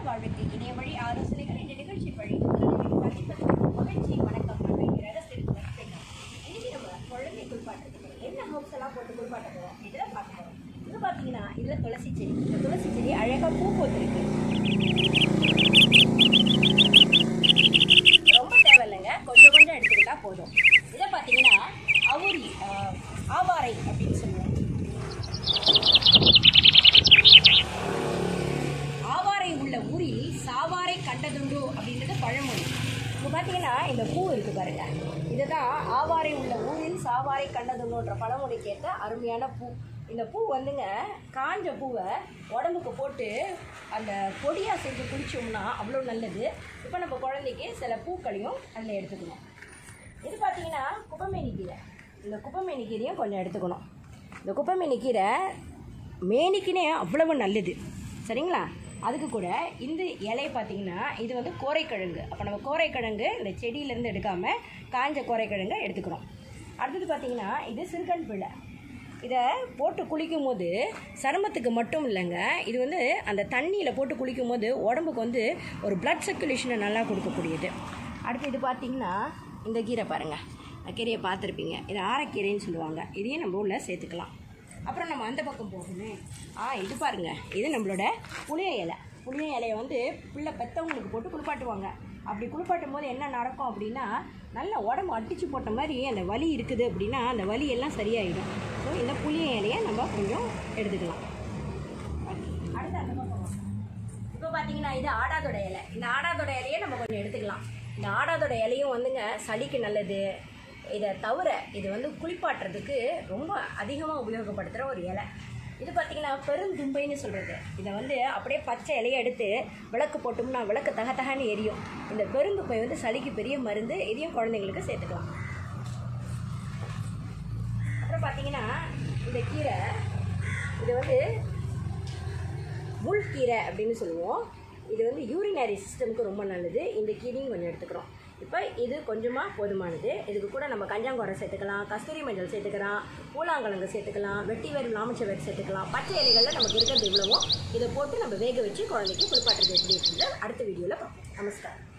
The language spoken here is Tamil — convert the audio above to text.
வாழ்வுக்கு இணைய வழி ஆலோசனைகள் என்ற நிகழ்ச்சி வழி உங்களை சந்திப்பது மகிழ்ச்சி வணக்கம் அப்படிங்கிறத சிறப்பு இன்னைக்கு நம்ம குழந்தை குளிப்பாட்டுறதுக்கு என்ன ஹோப்ஸ் எல்லாம் போட்டு குளிப்பாட்ட போகிறோம் இதில் பார்க்க போகிறோம் இது பார்த்தீங்கன்னா இதில் துளசி செடி இந்த துளசி செடி அழகாக பூ போட்டிருக்கு ரொம்ப தேவையில்லைங்க கொஞ்சம் கொஞ்சம் எடுத்துக்கிட்டா போதும் இதை பார்த்தீங்கன்னா அவுரி ஆஹ், ஆவாரை அப்படின்னு சொல்லுவோம் ஆவாரை உள்ள ஊரில் சாவாரை கண்டதுண்டோ அப்படின்றது பழமொழி இப்போ பார்த்தீங்கன்னா இந்த பூ இருக்கு பாருங்க இதுதான் ஆவாரை உள்ள ஊரில் சாவாரை கண்டதுண்டோன்ற பழமொழிக்கு ஏற்ற அருமையான பூ இந்த பூ வந்துங்க காஞ்ச பூவை உடம்புக்கு போட்டு அந்த பொடியாக செஞ்சு குளிச்சோம்னா அவ்வளோ நல்லது இப்போ நம்ம குழந்தைக்கு சில பூக்களையும் அதில் எடுத்துக்கணும் இது பார்த்தீங்கன்னா குப்பமேனி கீரை இந்த குப்பமேனி கீரையும் கொஞ்சம் எடுத்துக்கணும் இந்த குப்பமேனி கீரை மேனிக்குனே அவ்வளவு நல்லது சரிங்களா அதுக்கு கூட இந்த இலையை பார்த்தீங்கன்னா இது வந்து கோரைக்கிழங்கு அப்போ நம்ம கோரைக்கிழங்கு இந்த செடியிலேருந்து எடுக்காமல் காஞ்ச கோரைக்கிழங்கை எடுத்துக்கிறோம் அடுத்தது பார்த்தீங்கன்னா இது சிறுகன் பிள்ளை இதை போட்டு குளிக்கும் போது சருமத்துக்கு மட்டும் இல்லைங்க இது வந்து அந்த தண்ணியில் போட்டு குளிக்கும் போது உடம்புக்கு வந்து ஒரு பிளட் சர்க்குலேஷனை நல்லா கொடுக்கக்கூடியது அடுத்து இது பார்த்தீங்கன்னா இந்த கீரை பாருங்கள் கீரையை பார்த்துருப்பீங்க இது ஆரக்கீரைன்னு சொல்லுவாங்க இதையும் நம்ம உள்ள சேர்த்துக்கலாம் அப்புறம் நம்ம அந்த பக்கம் போகணுமே ஆ இது பாருங்க இது நம்மளோட புளிய இலை புளிய இலையை வந்து பிள்ளை பெற்றவங்களுக்கு போட்டு குளிப்பாட்டுவாங்க அப்படி குளிப்பாட்டும் போது என்ன நடக்கும் அப்படின்னா நல்ல உடம்பு அடிச்சு போட்ட மாதிரி அந்த வலி இருக்குது அப்படின்னா அந்த வலி எல்லாம் சரியாயிடும் ஸோ இந்த புளிய இலையை நம்ம கொஞ்சம் எடுத்துக்கலாம் அடுத்து அந்த பக்கம் வாங்க. இப்போ பார்த்தீங்கன்னா இது ஆடாதோட இலை இந்த ஆடாதோட இலையை நம்ம கொஞ்சம் எடுத்துக்கலாம் இந்த ஆடாதோட இலையும் வந்துங்க சளிக்கு நல்லது இதை தவிர இது வந்து குளிப்பாட்டுறதுக்கு ரொம்ப அதிகமாக உபயோகப்படுத்துகிற ஒரு இலை இது பார்த்தீங்கன்னா பெருந்தும்பைன்னு சொல்கிறது இதை வந்து அப்படியே பச்சை இலையை எடுத்து விளக்கு போட்டோம்னா விளக்கு தக தகன்னு எரியும் இந்த பெருந்தும்பை வந்து சளிக்கு பெரிய மருந்து இதையும் குழந்தைங்களுக்கு சேர்த்துக்கலாம் அப்புறம் பார்த்தீங்கன்னா இந்த கீரை இது வந்து முள்கீரை அப்படின்னு சொல்லுவோம் இது வந்து யூரினரி சிஸ்டமுக்கு ரொம்ப நல்லது இந்த கீரையும் கொஞ்சம் எடுத்துக்கிறோம் இப்போ இது கொஞ்சமாக போதுமானது இதுக்கு கூட நம்ம கஞ்சாங்கோரை சேர்த்துக்கலாம் கஸ்தூரி மஞ்சள் சேர்த்துக்கலாம் பூலாங்கிழங்கு சேர்த்துக்கலாம் வெட்டி வேறு நாமச்ச வேறு சேர்த்துக்கலாம் பச்சை இலைகளில் நமக்கு இருக்கிறது இவ்வளவும் இதை போட்டு நம்ம வேக வச்சு குழந்தைக்கு குளிப்பாட்டுறது எப்படி இருக்குது அடுத்த வீடியோவில் பார்ப்போம் நமஸ்காரம்